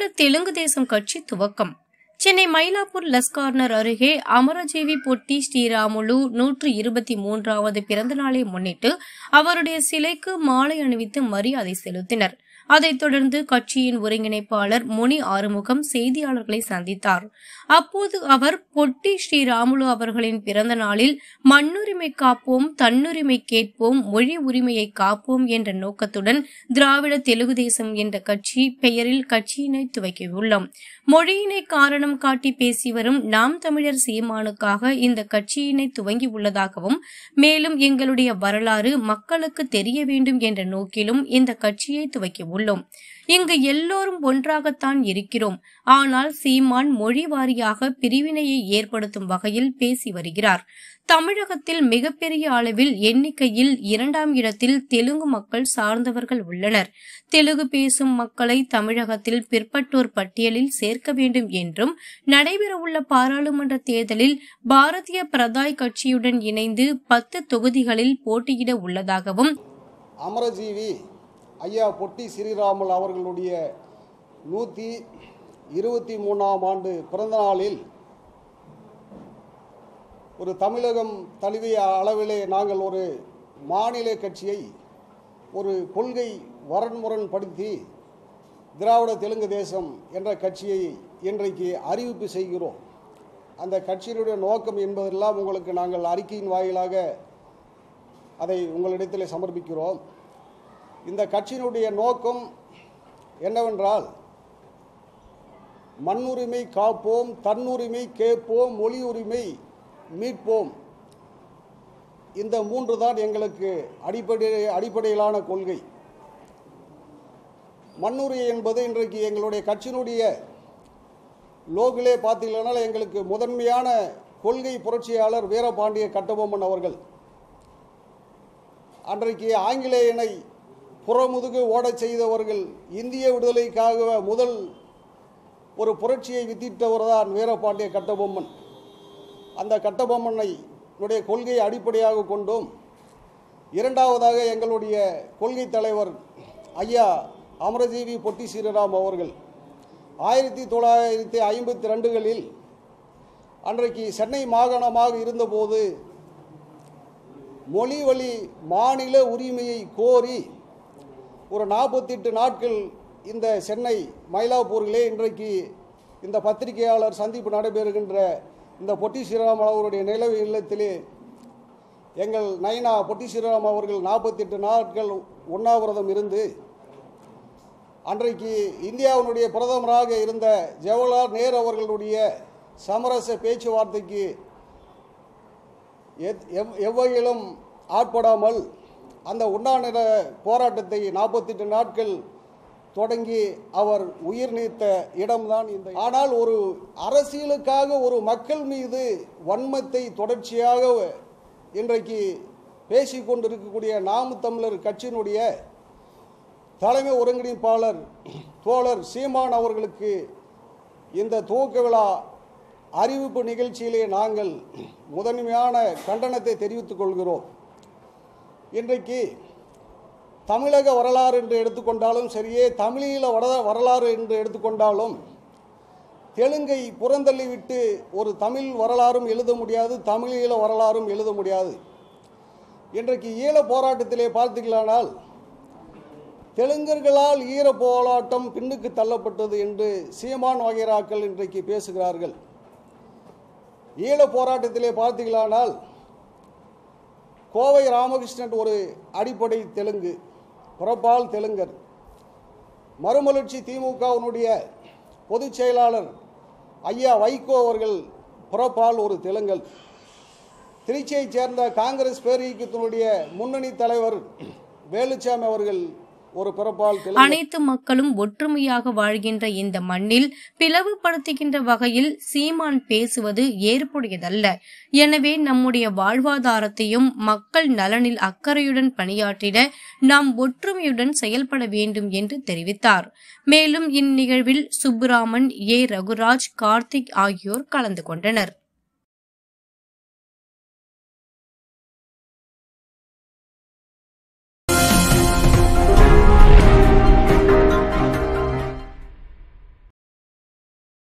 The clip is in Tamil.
தெலுங்கு தேசம் கட்சி துவக்கம் சென்னை மயிலாப்பூர் லஸ்கார்னர் அருகே அமரஜீவி பொட்டி ஸ்ரீராமுலு நூற்று இருபத்தி மூன்றாவது பிறந்த நாளை முன்னிட்டு அவருடைய சிலைக்கு மாலை அணிவித்து மரியாதை செலுத்தினர் அதைத் தொடர்ந்து கட்சியின் ஒருங்கிணைப்பாளர் முனி ஆறுமுகம் செய்தியாளர்களை சந்தித்தார் அப்போது அவர் பொட்டி ஸ்ரீராமுலு அவர்களின் பிறந்த நாளில் மண்ணுரிமை காப்போம் தன்னுரிமை கேட்போம் மொழி உரிமையை காப்போம் என்ற நோக்கத்துடன் திராவிட தெலுங்கு தேசம் என்ற கட்சி பெயரில் கட்சியினை துவக்கியுள்ளோம் மொழியினை காரணம் காட்டி பேசி வரும் நாம் தமிழர் சீமானுக்காக இந்த கட்சியினை துவங்கி உள்ளதாகவும் மேலும் எங்களுடைய வரலாறு மக்களுக்கு தெரிய வேண்டும் என்ற நோக்கிலும் இந்த கட்சியை துவக்கியுள்ளோம் இங்கு எல்லோரும் ஒன்றாகத்தான் இருக்கிறோம் ஆனால் சீமான் மொழி வாரியாக பிரிவினையை ஏற்படுத்தும் வகையில் பேசி வருகிறார் தமிழகத்தில் மிகப்பெரிய அளவில் எண்ணிக்கையில் இரண்டாம் இடத்தில் தெலுங்கு மக்கள் சார்ந்தவர்கள் உள்ளனர் தெலுங்கு பேசும் மக்களை தமிழகத்தில் பிற்பட்டோர் பட்டியலில் சேர்க்க வேண்டும் என்றும் நடைபெறவுள்ள பாராளுமன்ற தேர்தலில் பாரதிய பிரதாய் கட்சியுடன் இணைந்து பத்து தொகுதிகளில் போட்டியிட உள்ளதாகவும் அமரஜீவி ஐயா பொட்டி ஸ்ரீராமுல் அவர்களுடைய நூற்றி இருபத்தி மூணாம் ஆண்டு பிறந்த நாளில் ஒரு தமிழகம் தழுவிய அளவிலே நாங்கள் ஒரு மாநில கட்சியை ஒரு கொள்கை வரன்முரண்படுத்தி திராவிட தெலுங்கு தேசம் என்ற கட்சியை இன்றைக்கு அறிவிப்பு செய்கிறோம் அந்த கட்சியினுடைய நோக்கம் என்பதெல்லாம் உங்களுக்கு நாங்கள் அறிக்கையின் வாயிலாக அதை உங்களிடத்தில் சமர்ப்பிக்கிறோம் இந்த கட்சியினுடைய நோக்கம் என்னவென்றால் மண்ணுரிமை காப்போம் தன்னுரிமை கேட்போம் மொழி உரிமை மீட்போம் இந்த மூன்று தான் எங்களுக்கு அடிப்படை அடிப்படையிலான கொள்கை மண்ணுரிமை என்பது இன்றைக்கு எங்களுடைய கட்சியினுடைய லோகிலே பார்த்தீங்கன்னா எங்களுக்கு முதன்மையான கொள்கை புரட்சியாளர் வீரபாண்டிய கட்டபொம்மன் அவர்கள் அன்றைக்கு ஆங்கிலேயனை புறமுதுகு ஓடச் செய்தவர்கள் இந்திய விடுதலைக்காக முதல் ஒரு புரட்சியை வித்திட்டவர் தான் வீரபாண்டிய கட்டபொம்மன் அந்த கட்டபொம்மனை உடைய கொள்கையை அடிப்படையாக கொண்டும் இரண்டாவதாக எங்களுடைய கொள்கை தலைவர் ஐயா அமரஜீவி பொட்டி ஸ்ரீராம் அவர்கள் ஆயிரத்தி தொள்ளாயிரத்தி ஐம்பத்தி ரெண்டுகளில் அன்றைக்கு சென்னை மாகாணமாக இருந்தபோது மொழி வழி மாநில உரிமையை கோரி ஒரு நாற்பத்தெட்டு நாட்கள் இந்த சென்னை மயிலாப்பூரிலே இன்றைக்கு இந்த பத்திரிகையாளர் சந்திப்பு நடைபெறுகின்ற இந்த பொட்டி ஸ்ரீராம் அவருடைய நிலவு இல்லத்திலே எங்கள் நயனா பொட்டி ஸ்ரீராம் அவர்கள் நாற்பத்தெட்டு நாட்கள் உண்ணாவிரதம் இருந்து அன்றைக்கு இந்தியாவினுடைய பிரதமராக இருந்த ஜவஹர்லால் நேரு அவர்களுடைய சமரச பேச்சுவார்த்தைக்கு எத்- எவ்- எவ்வகையிலும் ஆட்படாமல் அந்த உண்ணாநில போராட்டத்தை நாற்பத்தெட்டு நாட்கள் தொடங்கி அவர் உயிர் நீத்த இடம்தான் இந்த ஆனால் ஒரு அரசியலுக்காக ஒரு மக்கள் மீது வன்மத்தை தொடர்ச்சியாக இன்றைக்கு பேசிக் கொண்டிருக்கக்கூடிய நாம் தமிழர் கட்சியினுடைய தலைமை ஒருங்கிணைப்பாளர் தோழர் சீமான் அவர்களுக்கு இந்த துவக்க விழா அறிவிப்பு நிகழ்ச்சியிலே நாங்கள் முதன்மையான கண்டனத்தை தெரிவித்துக் கொள்கிறோம் இன்றைக்கு தமிழக வரலாறு என்று எடுத்துக்கொண்டாலும் சரியே தமிழீழ வட வரலாறு என்று எடுத்துக்கொண்டாலும் தெலுங்கை புறந்தள்ளிவிட்டு ஒரு தமிழ் வரலாறும் எழுத முடியாது தமிழீழ வரலாறும் எழுத முடியாது இன்றைக்கு ஈழ போராட்டத்திலே பார்த்தீர்களானால் தெலுங்கர்களால் ஈர போராட்டம் பின்னுக்கு தள்ளப்பட்டது என்று சீமான் வகைராக்கள் இன்றைக்கு பேசுகிறார்கள் ஈழ போராட்டத்திலே பார்த்தீர்களானால் கோவை ராமகிருஷ்ணன் ஒரு அடிப்படை தெலுங்கு புறப்பால் தெலுங்கர் மறுமலர்ச்சி திமுகவினுடைய பொதுச் செயலாளர் ஐயா வைகோ அவர்கள் புறப்பால் ஒரு தெலுங்கல் திருச்சியைச் சேர்ந்த காங்கிரஸ் பேரியக்கத்தினுடைய முன்னணி தலைவர் வேலுச்சாமி அவர்கள் ஒரு பிறப்பால் தெலுங்கு அனைத்து மக்களும் ஒற்றுமையாக வாழ்கின்ற இந்த மண்ணில் பிளவுபடுத்துகின்ற வகையில் சீமான் பேசுவது ஏற்புடையதல்ல எனவே நம்முடைய வாழ்வாதாரத்தையும் மக்கள் நலனில் அக்கறையுடன் பணியாற்றிட நாம் ஒற்றுமையுடன் செயல்பட வேண்டும் என்று தெரிவித்தார் மேலும் இந்நிகழ்வில் சுப்புராமன் ஏ ரகுராஜ் கார்த்திக் ஆகியோர் கலந்து கொண்டனர்